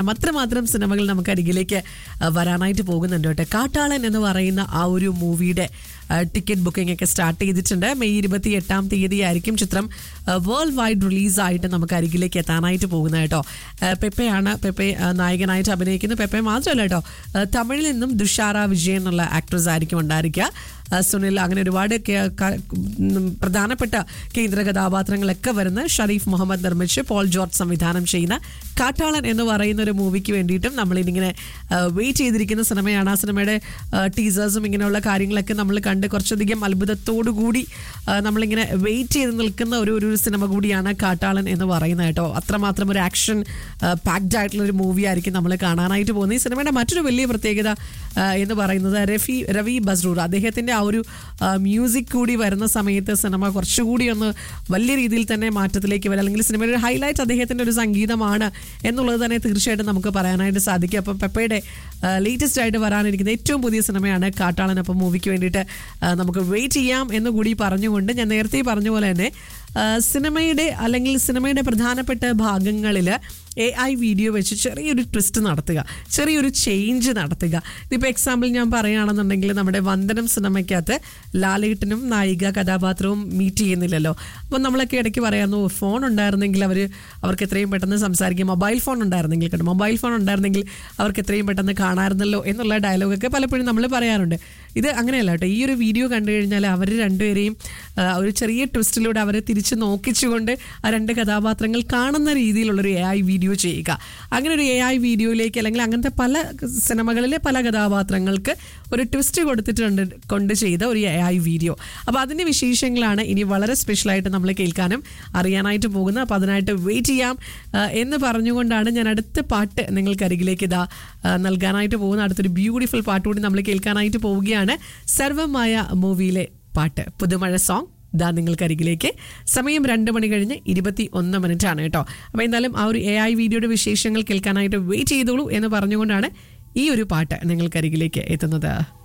അത്രമാത്രം സിനിമകൾ നമുക്ക് അരികിലേക്ക് ആ, വരാനായിട്ട് പോകുന്നുണ്ട് കേട്ടോ കാട്ടാളൻ എന്ന് പറയുന്ന ആ ഒരു മൂവിയുടെ ടിക്കറ്റ് ബുക്കിംഗ് ഒക്കെ സ്റ്റാർട്ട് ചെയ്തിട്ടുണ്ട് മെയ് ഇരുപത്തി എട്ടാം തീയതി ആയിരിക്കും ചിത്രം വേൾഡ് വൈഡ് റിലീസായിട്ട് നമുക്ക് അരികിലേക്ക് എത്താനായിട്ട് പോകുന്നത് കേട്ടോ ആ, പെപ്പയാണ് പെപ്പെ ആ, നായകനായിട്ട് അഭിനയിക്കുന്നത് പെപ്പെ മാത്രമല്ല കേട്ടോ ആ, തമിഴിൽ നിന്നും ദുഷാര വിജയൻ എന്നുള്ള ആക്ട്രസ് ആയിരിക്കും ഉണ്ടായിരിക്കുക ആ, സുനിൽ അങ്ങനെ ഒരുപാട് കേ- ക- ഉം, പ്രധാനപ്പെട്ട കേന്ദ്ര കഥാപാത്രങ്ങളൊക്കെ വരുന്ന ഷരീഫ് മുഹമ്മദ് നിർമ്മിച്ച് പോൾ ജോർജ് സംവിധാനം ചെയ്യുന്ന കാട്ടാളൻ എന്ന് പറയുന്ന ഒരു മൂവിക്ക് വേണ്ടിയിട്ടും നമ്മളിങ്ങനെ വെയിറ്റ് ചെയ്തിരിക്കുന്ന സിനിമയാണ് ആ സിനിമയുടെ ടീസേഴ്സും ഇങ്ങനെയുള്ള കാര്യങ്ങളൊക്കെ നമ്മൾ കണ്ട് കുറച്ചധികം അത്ഭുതത്തോടു കൂടി ആ, നമ്മളിങ്ങനെ വെയിറ്റ് ചെയ്ത് നിൽക്കുന്ന ഒരു ഒരു സിനിമ കൂടിയാണ് കാട്ടാളൻ എന്ന് പറയുന്നത് കേട്ടോ അത്രമാത്രം ഒരു ആക്ഷൻ പാക്ഡ് ആയിട്ടുള്ള ഒരു മൂവി ആയിരിക്കും നമ്മൾ കാണാനായിട്ട് പോകുന്നത് ഈ സിനിമയുടെ മറ്റൊരു വലിയ പ്രത്യേകത ആ, എന്ന് പറയുന്നത് രഫി രവി ബസ്രൂർ അദ്ദേഹത്തിന്റെ ആ ഒരു മ്യൂസിക് കൂടി വരുന്ന സമയത്ത് സിനിമ കുറച്ചുകൂടി ഒന്ന് വലിയ രീതിയിൽ തന്നെ മാറ്റത്തിലേക്ക് വരും അല്ലെങ്കിൽ സിനിമയുടെ ഒരു ഹൈലൈറ്റ് അദ്ദേഹത്തിന്റെ ഒരു സംഗീതമാണ് എന്നുള്ളത് തന്നെ തീർച്ചയായിട്ടും നമുക്ക് പറയാനായിട്ട് സാധിക്കും അപ്പം പെപ്പയുടെ ലേറ്റസ്റ്റ് ആയിട്ട് വരാനിരിക്കുന്ന ഏറ്റവും പുതിയ സിനിമയാണ് കാട്ടാളൻ അപ്പം മൂവിക്ക് വേണ്ടിയിട്ട് ആ, നമുക്ക് വെയിറ്റ് ചെയ്യാം എന്ന് കൂടി പറഞ്ഞുകൊണ്ട് ഞാൻ നേരത്തെ പറഞ്ഞ പോലെ തന്നെ ആ, സിനിമയുടെ അല്ലെങ്കിൽ സിനിമയുടെ പ്രധാനപ്പെട്ട ഭാഗങ്ങളിൽ എ ഐ വീഡിയോ വെച്ച് ചെറിയൊരു ട്വിസ്റ്റ് നടത്തുക ചെറിയൊരു ചേഞ്ച് നടത്തുക ഇതിപ്പോൾ എക്സാമ്പിൾ ഞാൻ പറയുകയാണെന്നുണ്ടെങ്കിൽ നമ്മുടെ വന്ദനം സിനിമയ്ക്കകത്ത് ലാലേട്ടനും നായിക കഥാപാത്രവും മീറ്റ് ചെയ്യുന്നില്ലല്ലോ അപ്പം നമ്മളൊക്കെ ഇടയ്ക്ക് പറയാമെന്നു ഫോൺ ഉണ്ടായിരുന്നെങ്കിൽ അവർ അവർക്ക് എത്രയും പെട്ടെന്ന് സംസാരിക്കും മൊബൈൽ ഫോൺ ഉണ്ടായിരുന്നെങ്കിൽ കേട്ടോ മൊബൈൽ ഫോൺ ഉണ്ടായിരുന്നെങ്കിൽ അവർക്ക് എത്രയും പെട്ടെന്ന് കാണാമായിരുന്നല്ലോ എന്നുള്ള ഡയലോഗൊക്കെ പലപ്പോഴും നമ്മൾ പറയാറുണ്ട് ഇത് അങ്ങനെയല്ല കേട്ടോ ഈ ഒരു വീഡിയോ കണ്ടു കഴിഞ്ഞാൽ അവർ രണ്ടുപേരെയും ആ, ഒരു ചെറിയ ട്വിസ്റ്റിലൂടെ അവരെ തിരിച്ച് നോക്കിച്ചുകൊണ്ട് ആ രണ്ട് കഥാപാത്രങ്ങൾ കാണുന്ന രീതിയിലുള്ളൊരു എ ഐ വീഡിയോ ചെയ്യുക അങ്ങനെ ഒരു എ ഐ വീഡിയോയിലേക്ക് അല്ലെങ്കിൽ അങ്ങനത്തെ പല സിനിമകളിലെ പല കഥാപാത്രങ്ങൾക്ക് ഒരു ട്വിസ്റ്റ് കൊടുത്തിട്ടുണ്ട് കൊണ്ട് ചെയ്ത ഒരു എ ഐ വീഡിയോ അപ്പോൾ അതിൻ്റെ വിശേഷങ്ങളാണ് ഇനി വളരെ സ്പെഷ്യലായിട്ട് നമ്മൾ കേൾക്കാനും അറിയാനായിട്ട് പോകുന്നത് അപ്പോൾ അതിനായിട്ട് വെയിറ്റ് ചെയ്യാം ആ, എന്ന് പറഞ്ഞുകൊണ്ടാണ് ഞാൻ അടുത്ത പാട്ട് നിങ്ങൾക്കരികിലേക്ക് ഇതാ ആ, നൽകാനായിട്ട് പോകുന്ന അടുത്തൊരു ബ്യൂട്ടിഫുൾ പാട്ട് കൂടി നമ്മൾ കേൾക്കാനായിട്ട് പോവുകയാണ് സർവമായ മൂവിയിലെ പാട്ട് പുതുമഴ സോങ് ഇതാ നിങ്ങൾക്കരികിലേക്ക് സമയം രണ്ട് മണി കഴിഞ്ഞ് ഇരുപത്തി ഒന്ന് മിനിറ്റ് ആണ് കേട്ടോ അപ്പോൾ എന്തായാലും ആ ഒരു എ ഐ വീഡിയോയുടെ വിശേഷങ്ങൾ കേൾക്കാനായിട്ട് വെയിറ്റ് ചെയ്തോളൂ എന്ന് പറഞ്ഞുകൊണ്ടാണ് ഈ ഒരു പാട്ട് നിങ്ങൾക്കരികിലേക്ക് എത്തുന്നത്